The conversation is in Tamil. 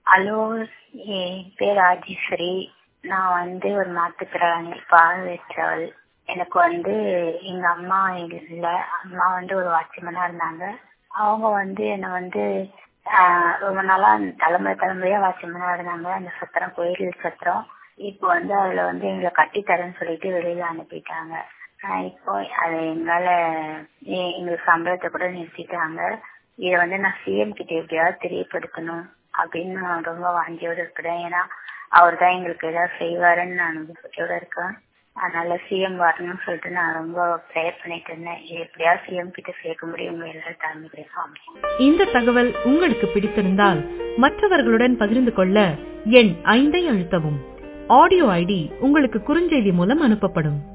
ஹலோ என் பேர் ராஜேஸ்வரி நான் வந்து ஒரு மாற்றுத்திறனாளி பார்வையற்றவள் எனக்கு வந்து எங்க அம்மா இல்லை அம்மா வந்து ஒரு வாட்ச்மேனா இருந்தாங்க அவங்க வந்து என்னை வந்து ஆஹ், ரொம்ப நாளா தலைமுறை தலைமுறையா வாட்ச்மேனா இருந்தாங்க அந்த சத்திரம் கோயில் சத்திரம் இப்போ வந்து அதுல வந்து எங்களை கட்டித்தரேன்னு சொல்லிட்டு வெளியில அனுப்பிட்டாங்க ஆஹ் இப்போ அது எங்களால எ- எங்களுக்கு சம்பளத்தை கூட நிறுத்திட்டாங்க இதை வந்து நான் சிஎம் கிட்ட எப்படியாவது தெரியப்படுத்தணும் அப்படின்னு நான் ரொம்ப வாஞ்சியோட இருக்கிறேன் ஏன்னா அவர் தான் எங்களுக்கு ஏதாவது செய்வாருன்னு நான் நம்பிக்கையோட இருக்கேன் அதனால சிஎம் வரணும்னு சொல்லிட்டு நான் ரொம்ப ப்ரேயர் பண்ணிட்டு இருந்தேன் இது எப்படியாவது சிஎம் கிட்ட சேர்க்க முடியும் உங்க எல்லாரும் தலைமை சாமி இந்த தகவல் உங்களுக்கு பிடித்திருந்தால் மற்றவர்களுடன் பகிர்ந்து கொள்ள எண் ஐந்தை அழுத்தவும் ஆடியோ ஐடி உங்களுக்கு குறுஞ்செய்தி மூலம் அனுப்பப்படும்